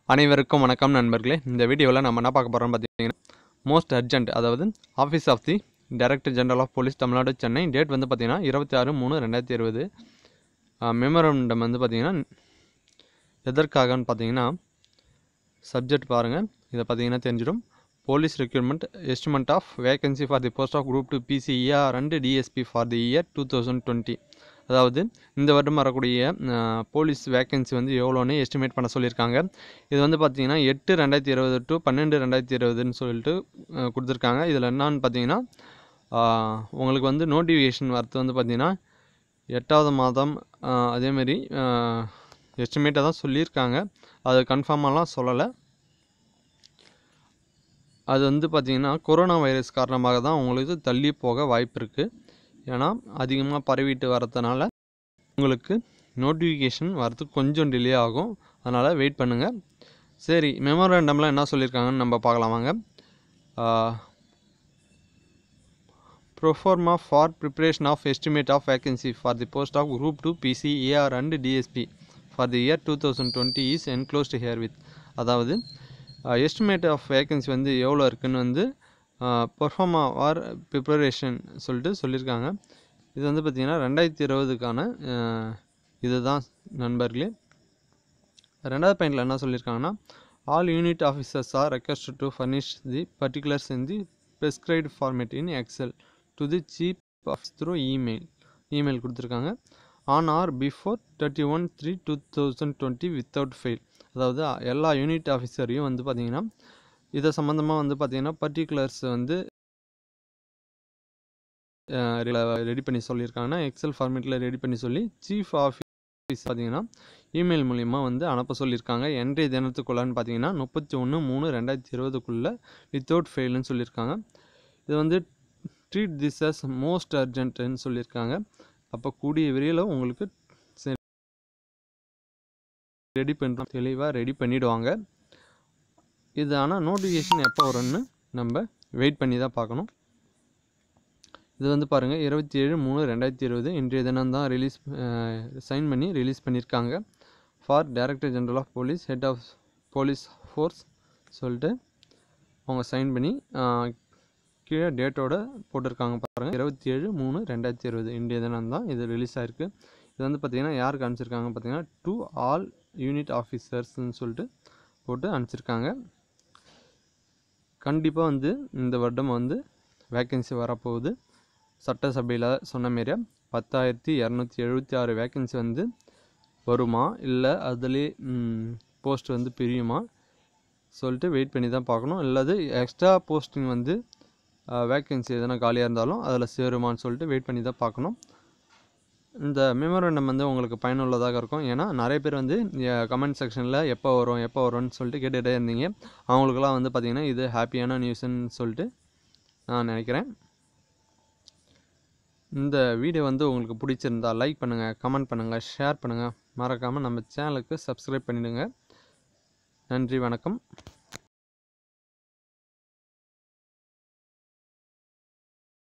அனைவருக்கும் வணக்கம் நண்பர்களே இந்த வீடியோவில் நம்ம என்ன பார்க்க போகிறோம்னு பார்த்தீங்கன்னா மோஸ்ட் அர்ஜென்ட் அதாவது office of the director general of police Tamil Nadu Chennai date வந்து பார்த்தீங்கன்னா இருபத்தி ஆறு மூணு ரெண்டாயிரத்தி இருபது மெமரண்டம் வந்து பார்த்தீங்கன்னா எதற்காகன்னு பார்த்தீங்கன்னா சப்ஜெக்ட் பாருங்கள் இதை பார்த்தீங்கன்னா தெரிஞ்சிடும் police requirement estimate of vacancy for the post of group two P C E R and DSP for the year two thousand twenty அதாவது இந்த வருடம் வரக்கூடிய அஹ், போலீஸ் வேகன்சி வந்து எவ்வளோன்னு எஸ்டிமேட் பண்ண சொல்லியிருக்காங்க இது வந்து பார்த்தீங்கன்னா எட்டு ரெண்டாயிரத்தி இருபது டு பன்னெண்டு ரெண்டாயிரத்தி இருபதுன்னு சொல்லிட்டு அஹ், கொடுத்துருக்காங்க இதில் என்னன்னு பார்த்தீங்கன்னா ஆஹ், உங்களுக்கு வந்து நோட்டிஃபிகேஷன் வரது வந்து பார்த்தீங்கன்னா எட்டாவது மாதம் ஆஹ், அதேமாரி எஸ்டிமேட்டாக தான் சொல்லியிருக்காங்க அது கன்ஃபார்மாலாம் சொல்லலை அது வந்து பார்த்திங்கன்னா கொரோனா வைரஸ் காரணமாக தான் உங்களுக்கு தள்ளி போக வாய்ப்பு இருக்குது ஏன்னா அதிகமாக பரவிட்டு வரதுனால உங்களுக்கு நோட்டிஃபிகேஷன் வரதுக்கு கொஞ்சம் டிலே ஆகும் அதனால் வெயிட் பண்ணுங்கள் சரி மெமோரண்டமில் என்ன சொல்லியிருக்காங்கன்னு நம்ம பார்க்கலாம் வாங்க proforma for preparation of estimate of vacancy for the post of group two PC AR and DSP for the year two thousand twenty is enclosed here with அதாவது எஸ்டிமேட் ஆஃப் வேகன்சி வந்து எவ்வளோ இருக்குன்னு வந்து பர்ஃபார்மா ஆர் ப்ரிப்பரேஷன் சொல்லிட்டு சொல்லியிருக்காங்க இது வந்து பார்த்திங்கன்னா ரெண்டாயிரத்தி இருபதுக்கான இதுதான் நண்பர்களே ரெண்டாவது பாயிண்டில் என்ன சொல்லியிருக்காங்கன்னா all unit officers are request to furnish the particulars in the prescribed format in excel to the chief office through email email கொடுத்துருக்காங்க on or before thirty one three two thousand twenty without fail அதாவது எல்லா unit ஆஃபீஸரையும் வந்து பார்த்திங்கன்னா இதை சம்மந்தமாக வந்து பார்த்திங்கன்னா particulars வந்து ரெடி பண்ணி சொல்லியிருக்காங்கன்னா எக்ஸல் ஃபார்மேட்டில் ரெடி பண்ணி சொல்லி சீஃப் ஆஃபீஸ் பார்த்தீங்கன்னா இமெயில் மூலிமா வந்து அனுப்ப சொல்லியிருக்காங்க இன்றைய தினத்துக்குள்ளான்னு பார்த்தீங்கன்னா முப்பத்தி ஒன்று மூணு ரெண்டாயிரத்தி இருபதுக்குள்ளே வித்தவுட் ஃபெயில்னு சொல்லியிருக்காங்க இது வந்து ட்ரீட் திஸ் அஸ் மோஸ்ட் அர்ஜென்ட்னு சொல்லியிருக்காங்க அப்போ கூடிய விரைவில் உங்களுக்கு ரெடி பண்ணுறோம் தெளிவாக ரெடி பண்ணிவிடுவாங்க இது ஆனால் நோட்டிஃபிகேஷன் எப்போ வரும்னு நம்ம வெயிட் பண்ணி தான் பார்க்கணும் இது வந்து பாருங்கள் இருபத்தி ஏழு மூணு ரெண்டாயிரத்தி இருபது இன்றைய தினம் தான் ரிலீஸ் சைன் பண்ணி ரிலீஸ் பண்ணியிருக்காங்க for director general of police head of police force சொல்லிட்டு அவங்க சைன் பண்ணி அஹ், கீழே டேட்டோட போட்டிருக்காங்க பாருங்கள் இருபத்தி ஏழு மூணு ரெண்டாயிரத்தி இருபது இன்றைய தினம் தான் இது ரிலீஸ் ஆயிருக்கு இது வந்து பார்த்திங்கன்னா யாருக்கு அனுப்பிச்சிருக்காங்க பார்த்தீங்கன்னா டு ஆல் யூனிட் ஆஃபீஸர்ஸ்னு சொல்லிட்டு போட்டு அனுப்பிச்சிருக்காங்க கண்டிப்பாக வந்து இந்த வருடம் வந்து வேக்கன்சி வரப்போகுது சட்டசபையில் சொன்ன மாரியே பத்தாயிரத்தி இரநூத்தி எழுபத்தி ஆறு வேக்கன்சி வந்து வருமா இல்லை அதிலே போஸ்ட் வந்து பிரியுமா சொல்லிட்டு வெயிட் பண்ணி தான் பார்க்கணும் இல்லாது எக்ஸ்ட்ரா போஸ்டிங் வந்து வேக்கன்சி எதனா காலியாக இருந்தாலும் அதில் சேருமான்னு சொல்லிட்டு வெயிட் பண்ணி தான் பார்க்கணும் இந்த மெமோரண்டம் வந்து உங்களுக்கு பயனுள்ளதாக இருக்கும் ஏன்னா நிறைய பேர் வந்து கமெண்ட் செக்ஷனில் எப்போ வரும் எப்போ வரும்னு சொல்லிட்டு கேட்டுகிட்டே இருந்தீங்க அவங்களுக்குலாம் வந்து பார்த்திங்கன்னா இது ஹாப்பியான நியூஸ்ன்னு சொல்லிட்டு நான் நினைக்கிறேன் இந்த வீடியோ வந்து உங்களுக்கு பிடிச்சிருந்தா லைக் பண்ணுங்கள் கமெண்ட் பண்ணுங்கள் ஷேர் பண்ணுங்கள் மறக்காமல் நம்ம சேனலுக்கு சப்ஸ்கிரைப் பண்ணிடுங்க நன்றி வணக்கம்